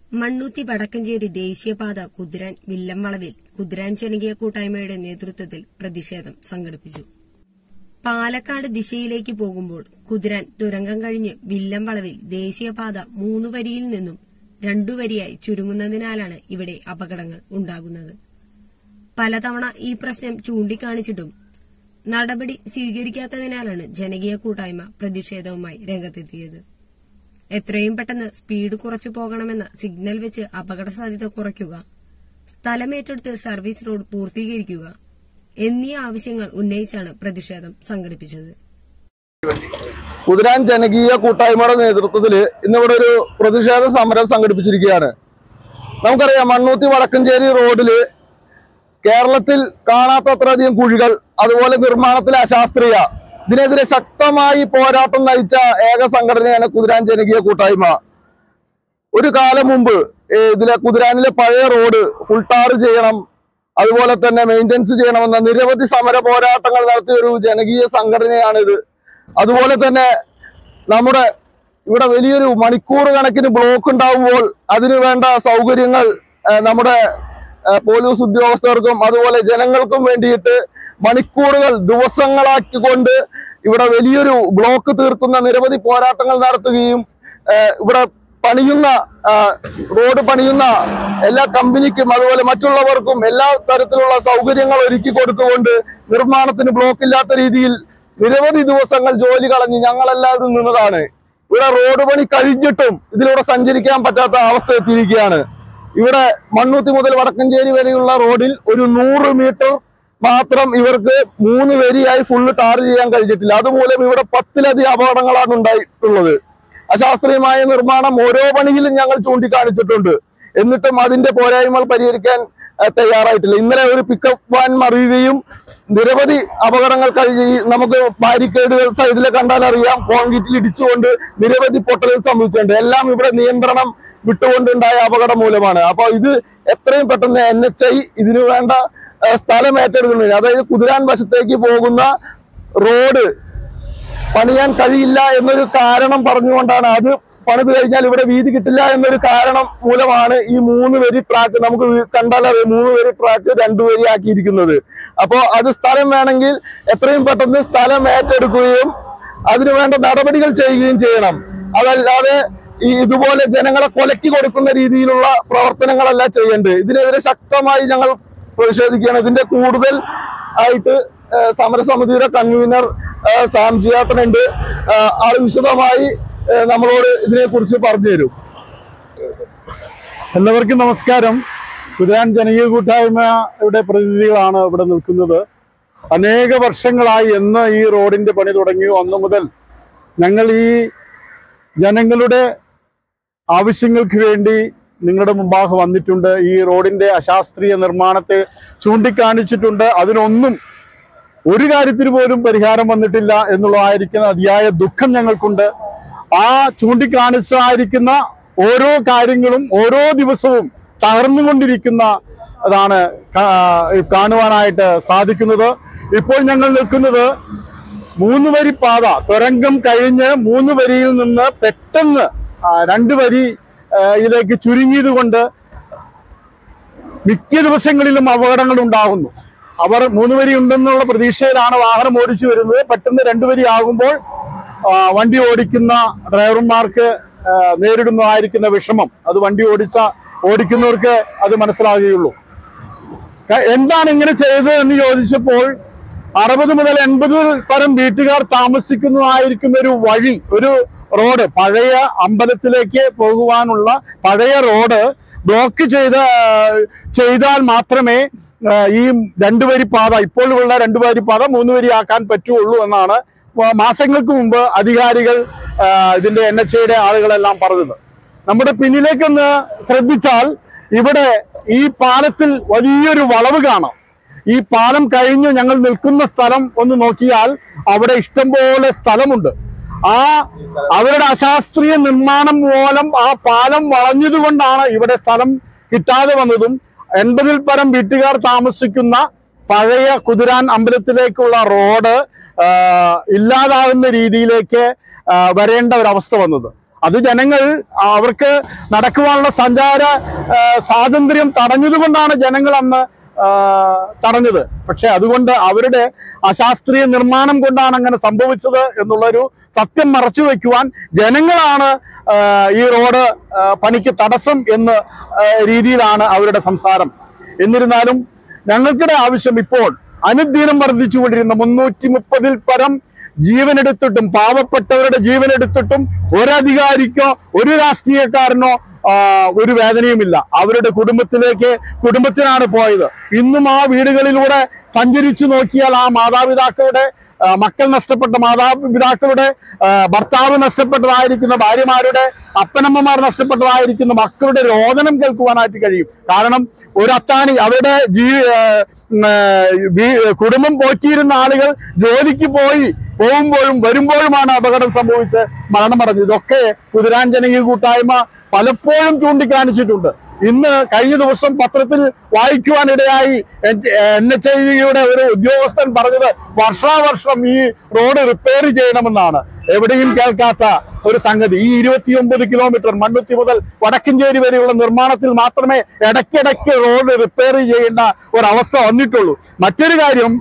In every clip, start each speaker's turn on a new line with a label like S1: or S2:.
S1: മണ്ണൂത്തി വടക്കഞ്ചേരി ദേശീയപാത കുതിരാൻ വില്ലംവളവിൽ കുതിരാൻ ജനകീയ കൂട്ടായ്മയുടെ നേതൃത്വത്തിൽ പ്രതിഷേധം സംഘടിപ്പിച്ചു പാലക്കാട് ദിശയിലേക്ക് പോകുമ്പോൾ കുതിരാൻ തുരങ്കം കഴിഞ്ഞ് വില്ലംവളവിൽ ദേശീയപാത മൂന്നു വരിയിൽ നിന്നും രണ്ടു വരിയായി ചുരുങ്ങുന്നതിനാലാണ് ഇവിടെ അപകടങ്ങൾ ഉണ്ടാകുന്നത് പലതവണ ഈ പ്രശ്നം ചൂണ്ടിക്കാണിച്ചിട്ടും നടപടി സ്വീകരിക്കാത്തതിനാലാണ് ജനകീയ കൂട്ടായ്മ പ്രതിഷേധവുമായി രംഗത്തെത്തിയത് എത്രയും പെട്ടെന്ന് സ്പീഡ് കുറച്ചു പോകണമെന്ന സിഗ്നൽ വെച്ച് അപകട സാധ്യത കുറയ്ക്കുക സ്ഥലമേറ്റെടുത്ത് സർവീസ് റോഡ് പൂർത്തീകരിക്കുക എന്നീ ആവശ്യങ്ങൾ ഉന്നയിച്ചാണ് പ്രതിഷേധം സംഘടിപ്പിച്ചത്
S2: കുതിരാൻ ജനകീയ കൂട്ടായ്മയുടെ നേതൃത്വത്തിൽ ഇന്നിവിടെ ഒരു പ്രതിഷേധ സമരം സംഘടിപ്പിച്ചിരിക്കുകയാണ് നമുക്കറിയാം മണ്ണൂത്തി വടക്കഞ്ചേരി റോഡില് കേരളത്തിൽ കാണാത്തത്രയധികം കുഴികൾ അതുപോലെ നിർമ്മാണത്തിലെ അശാസ്ത്രീയ ഇതിനെതിരെ ശക്തമായി പോരാട്ടം നയിച്ച ഏക സംഘടനയാണ് കുതിരാൻ ജനകീയ കൂട്ടായ്മ ഒരു കാലം മുമ്പ് ഏഹ് ഇതിലെ കുതിരാനിലെ പഴയ റോഡ് ഫുൾ ടാർ ചെയ്യണം അതുപോലെ തന്നെ മെയിൻ്റെനൻസ് ചെയ്യണമെന്ന നിരവധി സമര പോരാട്ടങ്ങൾ നടത്തിയ ഒരു ജനകീയ സംഘടനയാണിത് അതുപോലെ തന്നെ നമ്മുടെ ഇവിടെ വലിയൊരു മണിക്കൂർ കണക്കിന് ബ്ലോക്ക് ഉണ്ടാവുമ്പോൾ അതിനു വേണ്ട സൗകര്യങ്ങൾ ഏഹ് നമ്മുടെ ഏഹ് പോലീസ് ഉദ്യോഗസ്ഥർക്കും അതുപോലെ ജനങ്ങൾക്കും വേണ്ടിയിട്ട് മണിക്കൂറുകൾ ദിവസങ്ങളാക്കിക്കൊണ്ട് ഇവിടെ വലിയൊരു ബ്ലോക്ക് തീർക്കുന്ന നിരവധി പോരാട്ടങ്ങൾ നടത്തുകയും ഏഹ് ഇവിടെ പണിയുന്ന ആ, റോഡ് പണിയുന്ന എല്ലാ കമ്പനിക്കും അതുപോലെ മറ്റുള്ളവർക്കും എല്ലാ തരത്തിലുള്ള സൗകര്യങ്ങൾ ഒരുക്കി കൊടുത്തുകൊണ്ട് നിർമ്മാണത്തിന് ബ്ലോക്ക് ഇല്ലാത്ത രീതിയിൽ നിരവധി ദിവസങ്ങൾ ജോലി കളഞ്ഞ് ഞങ്ങളെല്ലാവരും നിന്നതാണ് ഇവിടെ റോഡ് പണി കഴിഞ്ഞിട്ടും ഇതിലൂടെ സഞ്ചരിക്കാൻ പറ്റാത്ത അവസ്ഥ എത്തിയിരിക്കുകയാണ് ഇവിടെ മണ്ണൂത്തി മുതൽ വടക്കഞ്ചേരി വരെയുള്ള റോഡിൽ ഒരു നൂറ് മീറ്റർ മാത്രം ഇവർക്ക് മൂന്ന് വരിയായി ഫുള്ള് ടാർ ചെയ്യാൻ കഴിഞ്ഞിട്ടില്ല അതുമൂലം ഇവിടെ പത്തിലധികം അപകടങ്ങളാണ് ഉണ്ടായിട്ടുള്ളത് അശാസ്ത്രീയമായ നിർമ്മാണം ഓരോ പണിയിലും ഞങ്ങൾ ചൂണ്ടിക്കാണിച്ചിട്ടുണ്ട് എന്നിട്ടും അതിന്റെ പോരായ്മകൾ പരിഹരിക്കാൻ അഹ് തയ്യാറായിട്ടില്ല ഇന്നലെ ഒരു പിക്കപ്പ് വാൻ മറിയുകയും നിരവധി അപകടങ്ങൾ കഴിഞ്ഞ് ഈ നമുക്ക് ബാരിക്കേഡുകൾ സൈഡിൽ കണ്ടാൽ അറിയാം കോൺക്രീറ്റിൽ ഇടിച്ചുകൊണ്ട് നിരവധി പൊട്ടലുകൾ സംഭവിച്ചിട്ടുണ്ട് എല്ലാം ഇവിടെ നിയന്ത്രണം വിട്ടുകൊണ്ടുണ്ടായ അപകടം മൂലമാണ് അപ്പൊ ഇത് എത്രയും പെട്ടെന്ന് എൻ എച്ച് ഐ ഇതിനു വേണ്ട അഹ് സ്ഥലം ഏറ്റെടുക്കുന്നതിന് അതായത് കുതിരാൻ വശത്തേക്ക് പോകുന്ന റോഡ് പണിയാൻ കഴിയില്ല എന്നൊരു കാരണം പറഞ്ഞുകൊണ്ടാണ് അത് പണിത് കഴിഞ്ഞാൽ ഇവിടെ വീതി കിട്ടില്ല എന്നൊരു കാരണം മൂലമാണ് ഈ മൂന്ന് വരി ട്രാക്ക് നമുക്ക് വി- കണ്ടാൽ അറിയാം മൂന്ന് വരി ട്രാക്ക് രണ്ടു വരി ആക്കിയിരിക്കുന്നത് അപ്പോ അത് സ്ഥലം വേണമെങ്കിൽ എത്രയും പെട്ടെന്ന് സ്ഥലം ഏറ്റെടുക്കുകയും അതിനു വേണ്ട നടപടികൾ ചെയ്യുകയും ചെയ്യണം അതല്ലാതെ ഈ ഇതുപോലെ ജനങ്ങളെ കൊലക്കി കൊടുക്കുന്ന രീതിയിലുള്ള പ്രവർത്തനങ്ങളല്ല ചെയ്യേണ്ടത് ഇതിനെതിരെ ശക്തമായി ഞങ്ങൾ പ്രതിഷേധിക്കുകയാണ് ഇതിന്റെ കൂടുതൽ ആയിട്ട് ഏഹ് സമരസമിതിയുടെ കൺവീനർ ഏഹ് സാം ജിയാത്തനുണ്ട് ഏഹ് ആള് വിശദമായി ഏഹ് നമ്മളോട് ഇതിനെ കുറിച്ച് പറഞ്ഞു തരും
S3: എല്ലാവർക്കും നമസ്കാരം കുതിരാൻ ജനകീയ കൂട്ടായ്മയുടെ പ്രതിനിധികളാണ് ഇവിടെ നിൽക്കുന്നത് അനേക വർഷങ്ങളായി എന്ന് ഈ റോഡിന്റെ പണി തുടങ്ങിയോ അന്നു മുതൽ ഞങ്ങൾ ഈ ജനങ്ങളുടെ ആവശ്യങ്ങൾക്ക് വേണ്ടി നിങ്ങളുടെ മുമ്പാകെ വന്നിട്ടുണ്ട് ഈ റോഡിന്റെ അശാസ്ത്രീയ നിർമ്മാണത്തെ ചൂണ്ടിക്കാണിച്ചിട്ടുണ്ട് അതിനൊന്നും ഒരു കാര്യത്തിന് പോലും പരിഹാരം വന്നിട്ടില്ല എന്നുള്ളതായിരിക്കുന്ന അതിയായ ദുഃഖം ഞങ്ങൾക്കുണ്ട് ആ ചൂണ്ടിക്കാണിച്ചായിരിക്കുന്ന ഓരോ കാര്യങ്ങളും ഓരോ ദിവസവും തകർന്നുകൊണ്ടിരിക്കുന്ന അതാണ് കാ- കാണുവാനായിട്ട് സാധിക്കുന്നത് ഇപ്പോൾ ഞങ്ങൾ നിൽക്കുന്നത് മൂന്ന് വരി പാത തുരങ്കം കഴിഞ്ഞ് മൂന്ന് വരിയിൽ നിന്ന് പെട്ടെന്ന് ആ, രണ്ട് വരി ആ, ഇതിലേക്ക് ചുരുങ്ങിയത് കൊണ്ട് മിക്ക ദിവസങ്ങളിലും അപകടങ്ങൾ ഉണ്ടാകുന്നു അവർ മൂന്ന് വരി ഉണ്ടെന്നുള്ള പ്രതീക്ഷയിലാണ് വാഹനം ഓടിച്ചു വരുന്നത് പെട്ടെന്ന് രണ്ടു വരി ആകുമ്പോൾ ആ, വണ്ടി ഓടിക്കുന്ന ഡ്രൈവർമാർക്ക് ആ, നേരിടുന്നതായിരിക്കുന്ന വിഷമം അത് വണ്ടി ഓടിച്ച ഓടിക്കുന്നവർക്ക് അത് മനസ്സിലാകുകയുള്ളൂ ക- എന്താണ് ഇങ്ങനെ ചെയ്തത് എന്ന് ചോദിച്ചപ്പോൾ അറുപത് മുതൽ എൺപത് പരം വീട്ടുകാർ താമസിക്കുന്നതായിരിക്കുന്ന ഒരു വഴി ഒരു റോഡ് പഴയ അമ്പലത്തിലേക്ക് പോകുവാനുള്ള പഴയ റോഡ് ബ്ലോക്ക് ചെയ്ത് ആ, ചെയ്താൽ മാത്രമേ ആ, ഈ രണ്ടു വരി പാത ഇപ്പോഴുള്ള രണ്ടു വരി പാത മൂന്ന് വരി ആക്കാൻ പറ്റുള്ളൂ എന്നാണ് വ- മാസങ്ങൾക്ക് മുമ്പ് അധികാരികൾ ആ, ഇതിന്റെ എൻ എച്ച് ഐയുടെ ആളുകളെല്ലാം പറഞ്ഞത് നമ്മുടെ പിന്നിലേക്കൊന്ന് ശ്രദ്ധിച്ചാൽ ഇവിടെ ഈ പാലത്തിൽ വലിയൊരു വളവ് കാണാം ഈ പാലം കഴിഞ്ഞ് ഞങ്ങൾ നിൽക്കുന്ന സ്ഥലം ഒന്ന് നോക്കിയാൽ അവിടെ ഇഷ്ടംപോലെ സ്ഥലമുണ്ട് ആ അവരുടെ അശാസ്ത്രീയ നിർമ്മാണം മൂലം ആ പാലം വളഞ്ഞതുകൊണ്ടാണ് ഇവിടെ സ്ഥലം കിട്ടാതെ വന്നതും എൺപതിൽ പരം വീട്ടുകാർ താമസിക്കുന്ന പഴയ കുതിരാൻ അമ്പലത്തിലേക്കുള്ള റോഡ് ആ, ഇല്ലാതാകുന്ന രീതിയിലേക്ക് ആ, വരേണ്ട ഒരവസ്ഥ വന്നത് അത് ജനങ്ങൾ ആ, അവർക്ക് നടക്കുവാനുള്ള സഞ്ചാര ആ, സ്വാതന്ത്ര്യം തടഞ്ഞതുകൊണ്ടാണ് ജനങ്ങൾ അന്ന് ആ, തടഞ്ഞത് പക്ഷെ അതുകൊണ്ട് അവരുടെ അശാസ്ത്രീയ നിർമ്മാണം കൊണ്ടാണ് അങ്ങനെ സംഭവിച്ചത് എന്നുള്ളൊരു സത്യം മറച്ചു വെക്കുവാൻ ജനങ്ങളാണ് ആ, ഈ റോഡ് ആ, പണിക്ക് തടസ്സം എന്ന ആ, രീതിയിലാണ് അവരുടെ സംസാരം എന്നിരുന്നാലും ഞങ്ങൾക്കിടെ ആവശ്യം ഇപ്പോൾ അനുദിനം വർദ്ധിച്ചുകൊണ്ടിരുന്ന മുന്നൂറ്റി മുപ്പതിൽ പരം ജീവനെടുത്തിട്ടും പാവപ്പെട്ടവരുടെ ജീവനെടുത്തിട്ടും ഒരധികാരിക്കോ ഒരു രാഷ്ട്രീയക്കാരനോ ആ, ഒരു വേദനയുമില്ല അവരുടെ കുടുംബത്തിലേക്ക് കുടുംബത്തിനാണ് പോയത് ഇന്നും ആ വീടുകളിലൂടെ സഞ്ചരിച്ചു നോക്കിയാൽ ആ മാതാപിതാക്കളുടെ ആ, മക്കൾ നഷ്ടപ്പെട്ട മാതാപിതാക്കളുടെ ആ, ഭർത്താവ് നഷ്ടപ്പെട്ടതായിരിക്കുന്ന ഭാര്യമാരുടെ അപ്പനമ്മമാർ നഷ്ടപ്പെട്ടതായിരിക്കുന്ന മക്കളുടെ രോദനം കേൾക്കുവാനായിട്ട് കഴിയും കാരണം ഒരു അത്താണി അവരുടെ ജീ ആ, ഉം, ആ, വീ- കുടുംബം പോറ്റിയിരുന്ന ആളുകൾ ജോലിക്ക് പോയി പോകുമ്പോഴും വരുമ്പോഴുമാണ് അപകടം സംഭവിച്ച് മരണമടഞ്ഞത് ഇതൊക്കെ കുതിരാഞ്ജനകി കൂട്ടായ്മ പലപ്പോഴും ചൂണ്ടിക്കാണിച്ചിട്ടുണ്ട് ഇന്ന് കഴിഞ്ഞ ദിവസം പത്രത്തിൽ വായിക്കുവാനിടയായി എൻ എച്ച് ഐയുടെ ഒരു ഉദ്യോഗസ്ഥൻ പറഞ്ഞത് വർഷാവർഷം ഈ റോഡ് റിപ്പയർ ചെയ്യണമെന്നാണ് എവിടെയും കേൾക്കാത്ത ഒരു സംഗതി ഈ ഇരുപത്തിയൊമ്പത് കിലോമീറ്റർ മണ്ണുത്തി മുതൽ വടക്കഞ്ചേരി വരെയുള്ള നിർമ്മാണത്തിൽ മാത്രമേ ഇടയ്ക്കിടയ്ക്ക് റോഡ് റിപ്പയർ ചെയ്യേണ്ട ഒരവസ്ഥ വന്നിട്ടുള്ളൂ മറ്റൊരു കാര്യം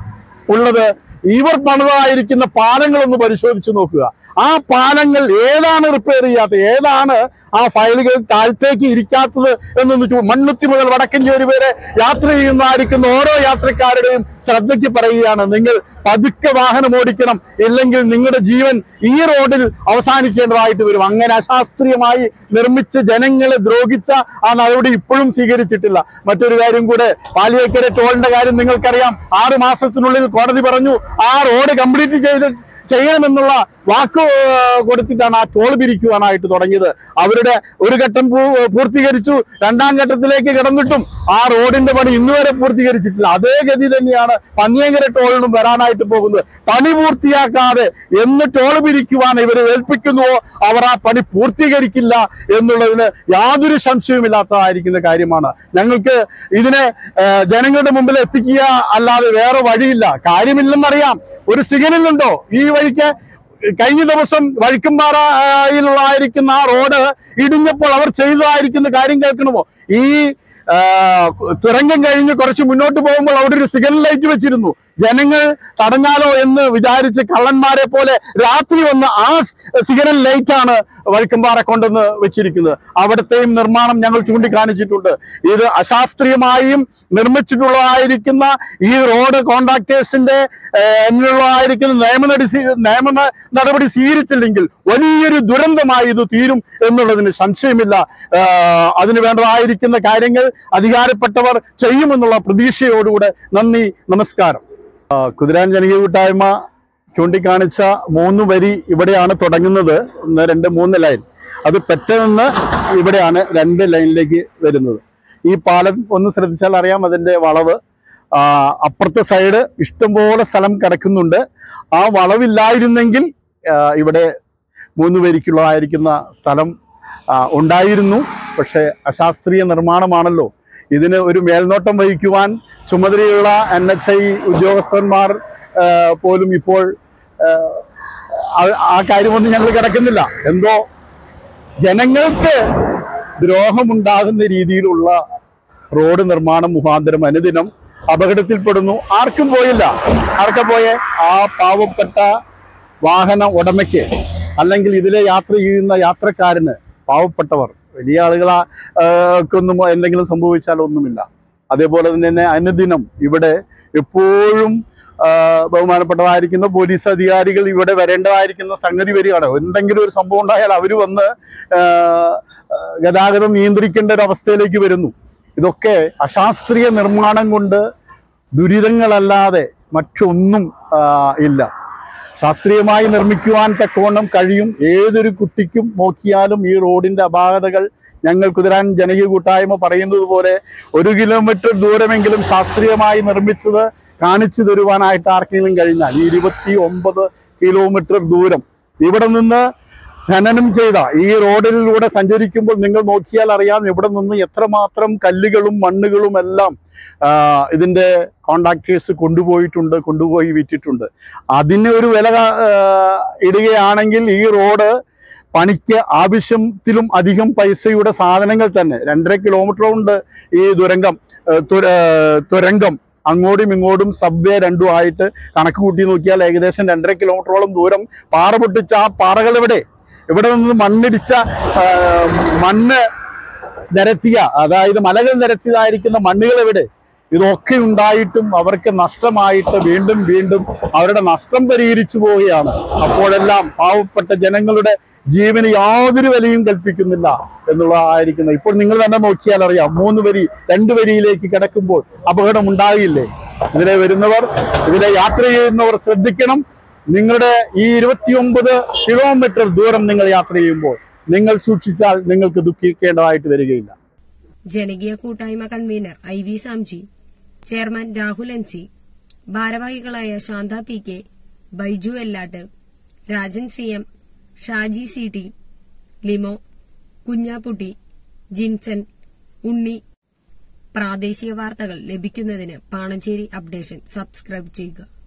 S3: ഉള്ളത് ഇവർ പണിതായിരിക്കുന്ന പാലങ്ങളൊന്ന് പരിശോധിച്ച് നോക്കുക ആ പാലങ്ങൾ ഏതാണ് റിപ്പയർ ചെയ്യാത്തത് ഏതാണ് ആ ഫയലുകൾ താഴത്തേക്ക് ഇരിക്കാത്തത് എന്നൊന്ന് ചോ- മണ്ണുത്തി മുതൽ വടക്കഞ്ചേരി വരെ യാത്ര ചെയ്യുന്നതായിരിക്കുന്ന ഓരോ യാത്രക്കാരുടെയും ശ്രദ്ധയ്ക്ക് പറയുകയാണ് നിങ്ങൾ പതുക്കെ വാഹനം ഓടിക്കണം ഇല്ലെങ്കിൽ നിങ്ങളുടെ ജീവൻ ഈ റോഡിൽ അവസാനിക്കേണ്ടതായിട്ട് വരും അങ്ങനെ അശാസ്ത്രീയമായി നിർമ്മിച്ച് ജനങ്ങളെ ദ്രോഹിച്ച ആ നടപടി ഇപ്പോഴും സ്വീകരിച്ചിട്ടില്ല മറ്റൊരു കാര്യം കൂടെ പാലിയേക്കര ടോളിന്റെ കാര്യം നിങ്ങൾക്കറിയാം ആറ് മാസത്തിനുള്ളിൽ കോടതി പറഞ്ഞു ആ റോഡ് കംപ്ലീറ്റ് ചെയ്ത് ചെയ്യണമെന്നുള്ള വാക്ക് ഏർ, കൊടുത്തിട്ടാണ് ആ ടോൾ പിരിക്കുവാനായിട്ട് തുടങ്ങിയത് അവരുടെ ഒരു ഘട്ടം പൂ- പൂർത്തീകരിച്ചു രണ്ടാം ഘട്ടത്തിലേക്ക് കിടന്നിട്ടും ആ റോഡിന്റെ പണി ഇന്ന് വരെ പൂർത്തീകരിച്ചിട്ടില്ല അതേ ഗതി തന്നെയാണ് പന്നിയങ്കര ടോളിനും വരാനായിട്ട് പോകുന്നത് പണി പൂർത്തിയാക്കാതെ എന്ന് ടോൾ പിരിക്കുവാൻ ഇവർ ഏൽപ്പിക്കുന്നുവോ അവർ ആ പണി പൂർത്തീകരിക്കില്ല എന്നുള്ളതിന് യാതൊരു സംശയവുമില്ലാത്തതായിരിക്കുന്ന കാര്യമാണ് ഞങ്ങൾക്ക് ഇതിനെ ഏർ, ജനങ്ങളുടെ മുമ്പിൽ എത്തിക്കുക അല്ലാതെ വേറെ വഴിയില്ല കാര്യമില്ലെന്നറിയാം ഒരു സിഗ്നൽ ഉണ്ടോ ഈ വഴിക്ക് കഴിഞ്ഞ ദിവസം വഴിക്കുംപാറയിലുള്ളതായിരിക്കുന്ന ആ റോഡ് ഇടിഞ്ഞപ്പോൾ അവർ ചെയ്തതായിരിക്കുന്ന കാര്യം കേൾക്കണമോ ഈ ആ, തുരങ്കം കഴിഞ്ഞ് കുറച്ച് മുന്നോട്ട് പോകുമ്പോൾ അവിടെ ഒരു സിഗ്നൽ ലൈറ്റ് വെച്ചിരുന്നു ജനങ്ങൾ തടഞ്ഞാലോ എന്ന് വിചാരിച്ച് കള്ളന്മാരെ പോലെ രാത്രി വന്ന് ആ സിഗ്നൽ ലൈറ്റ് ആണ് വഴിക്കമ്പാറ കൊണ്ടുവന്ന് വെച്ചിരിക്കുന്നത് അവിടുത്തെയും നിർമ്മാണം ഞങ്ങൾ ചൂണ്ടിക്കാണിച്ചിട്ടുണ്ട് ഇത് അശാസ്ത്രീയമായും നിർമ്മിച്ചിട്ടുള്ളതായിരിക്കുന്ന ഈ റോഡ് കോൺട്രാക്ടേഴ്സിന്റെ എന്നുള്ളതായിരിക്കുന്ന നിയമ നടപടി സ്വീ- നിയമ ന- നടപടി സ്വീകരിച്ചില്ലെങ്കിൽ വലിയൊരു ദുരന്തമായി ഇത് തീരും എന്നുള്ളതിന് സംശയമില്ല ആ, അതിന് വേണ്ടതായിരിക്കുന്ന കാര്യങ്ങൾ അധികാരപ്പെട്ടവർ ചെയ്യുമെന്നുള്ള പ്രതീക്ഷയോടുകൂടെ നന്ദി നമസ്കാരം ആ, കുതിരാൻ ജനകീയ കൂട്ടായ്മ ചൂണ്ടിക്കാണിച്ച മൂന്ന് വരി ഇവിടെയാണ് തുടങ്ങുന്നത് ഒന്ന് രണ്ട് മൂന്ന് ലൈൻ അത് പെട്ടെന്ന് ഇവിടെയാണ് രണ്ട് ലൈനിലേക്ക് വരുന്നത് ഈ പാലം ഒന്ന് ശ്രദ്ധിച്ചാൽ അറിയാം അതിന്റെ വളവ് ആ, അപ്പുറത്തെ സൈഡ് ഇഷ്ടംപോലെ സ്ഥലം കിടക്കുന്നുണ്ട് ആ വളവില്ലായിരുന്നെങ്കിൽ ആ, ഇവിടെ മൂന്ന് വരിക്കുള്ളതായിരിക്കുന്ന സ്ഥലം ആ, ഉണ്ടായിരുന്നു പക്ഷേ അശാസ്ത്രീയ നിർമ്മാണമാണല്ലോ ഇതിന് ഒരു മേൽനോട്ടം വഹിക്കുവാൻ ചുമതലയുള്ള എൻ എച്ച് ഐ ഉദ്യോഗസ്ഥന്മാർ ആ, പോലും ഇപ്പോൾ ആ, ആ- ആ കാര്യമൊന്നും ഞങ്ങൾ കിടക്കുന്നില്ല എന്തോ ജനങ്ങൾക്ക് ദ്രോഹമുണ്ടാകുന്ന രീതിയിലുള്ള റോഡ് നിർമ്മാണം മുഖാന്തരം അനുദിനം അപകടത്തിൽപ്പെടുന്നു ആർക്കും പോയില്ല ആർക്കെ പോയെ ആ പാവപ്പെട്ട വാഹന ഉടമയ്ക്ക് അല്ലെങ്കിൽ ഇതിലെ യാത്ര ചെയ്യുന്ന യാത്രക്കാരന് പാവപ്പെട്ടവർ വലിയ ആളുകളാ ഒന്നും എന്തെങ്കിലും സംഭവിച്ചാൽ ഒന്നുമില്ല അതേപോലെ തന്നെ അനുദിനം ഇവിടെ എപ്പോഴും ആ, ബഹുമാനപ്പെട്ടതായിരിക്കുന്ന പോലീസ് അധികാരികൾ ഇവിടെ വരേണ്ടതായിരിക്കുന്ന സംഗതി വരികയാണ് എന്തെങ്കിലും ഒരു സംഭവം ഉണ്ടായാൽ അവർ വന്ന് ആ, ആ, ഗതാഗതം നിയന്ത്രിക്കേണ്ട ഒരു അവസ്ഥയിലേക്ക് വരുന്നു ഇതൊക്കെ അശാസ്ത്രീയ നിർമ്മാണം കൊണ്ട് ദുരിതങ്ങളല്ലാതെ മറ്റൊന്നും ആ, ഇല്ല ശാസ്ത്രീയമായി നിർമ്മിക്കുവാൻ തക്കവണ്ണം കഴിയും ഏതൊരു കുട്ടിക്കും നോക്കിയാലും ഈ റോഡിന്റെ അപാകതകൾ ഞങ്ങൾ കുതിരാൻ ജനകീയ കൂട്ടായ്മ പറയുന്നത് പോലെ ഒരു കിലോമീറ്റർ ദൂരമെങ്കിലും ശാസ്ത്രീയമായി നിർമ്മിച്ചത് കാണിച്ചു തരുവാനായിട്ട് ആർക്കെങ്കിലും കഴിഞ്ഞാൽ ഈ ഇരുപത്തി ഒമ്പത് കിലോമീറ്റർ ദൂരം ഇവിടെ നിന്ന് ഖനനം ചെയ്ത ഈ റോഡിലൂടെ സഞ്ചരിക്കുമ്പോൾ നിങ്ങൾ നോക്കിയാൽ അറിയാം ഇവിടെ നിന്ന് എത്രമാത്രം കല്ലുകളും മണ്ണുകളും എല്ലാം ആ, ഇതിന്റെ കോൺട്രാക്ടേഴ്സ് കൊണ്ടുപോയിട്ടുണ്ട് കൊണ്ടുപോയി വിറ്റിട്ടുണ്ട് അതിന് ഒരു വില ആ, ഇടുകയാണെങ്കിൽ ഈ റോഡ് പണിക്ക് ആവശ്യത്തിലും അധികം പൈസയുടെ സാധനങ്ങൾ തന്നെ രണ്ടര കിലോമീറ്റർ ഉണ്ട് ഈ ദുരങ്കം ഏഹ് തുര- ഏഹ് തുരങ്കം അങ്ങോട്ടും ഇങ്ങോട്ടും സബ്വേ രണ്ടും ആയിട്ട് കണക്ക് കൂട്ടി നോക്കിയാൽ ഏകദേശം രണ്ടര കിലോമീറ്ററോളം ദൂരം പാറ പൊട്ടിച്ച ആ പാറകൾ എവിടെ ഇവിടെ നിന്ന് മണ്ണിടിച്ച ആ, മണ്ണ് നിരത്തിയ അതായത് മലകൾ നിരത്തിയതായിരിക്കുന്ന മണ്ണുകൾ എവിടെ ഇതൊക്കെ ഉണ്ടായിട്ടും അവർക്ക് നഷ്ടമായിട്ട് വീണ്ടും വീണ്ടും അവരുടെ നഷ്ടം പരിഹരിച്ചു പോവുകയാണ് അപ്പോഴെല്ലാം പാവപ്പെട്ട ജനങ്ങളുടെ ജീവന് യാതൊരു വിലയും കൽപ്പിക്കുന്നില്ല എന്നുള്ളതായിരിക്കുന്നത് ഇപ്പോൾ നിങ്ങൾ തന്നെ നോക്കിയാൽ അറിയാം മൂന്ന് വരി രണ്ട് വരിയിലേക്ക് കിടക്കുമ്പോൾ അപകടം ഉണ്ടാകില്ലേ ഇതിലെ വരുന്നവർ ഇതിലെ യാത്ര ചെയ്യുന്നവർ ശ്രദ്ധിക്കണം നിങ്ങളുടെ ഈ ഇരുപത്തിയൊമ്പത് കിലോമീറ്റർ ദൂരം നിങ്ങൾ യാത്ര ചെയ്യുമ്പോൾ നിങ്ങൾ സൂക്ഷിച്ചാൽ നിങ്ങൾക്ക് ദുഃഖിക്കേണ്ടതായിട്ട് വരികയില്ല
S1: ജനകീയ കൂട്ടായ്മ convener I V Samji chairman Rahul N C ഭാരവാഹികളായ Shantha P K Baiju Ellattu Rajan C M Shaji C T Limo Kunjapputty Jinson Unni പ്രാദേശിക വാർത്തകൾ ലഭിക്കുന്നതിന് പാണഞ്ചേരി അപ്ഡേഷൻ സബ്സ്ക്രൈബ് ചെയ്യുക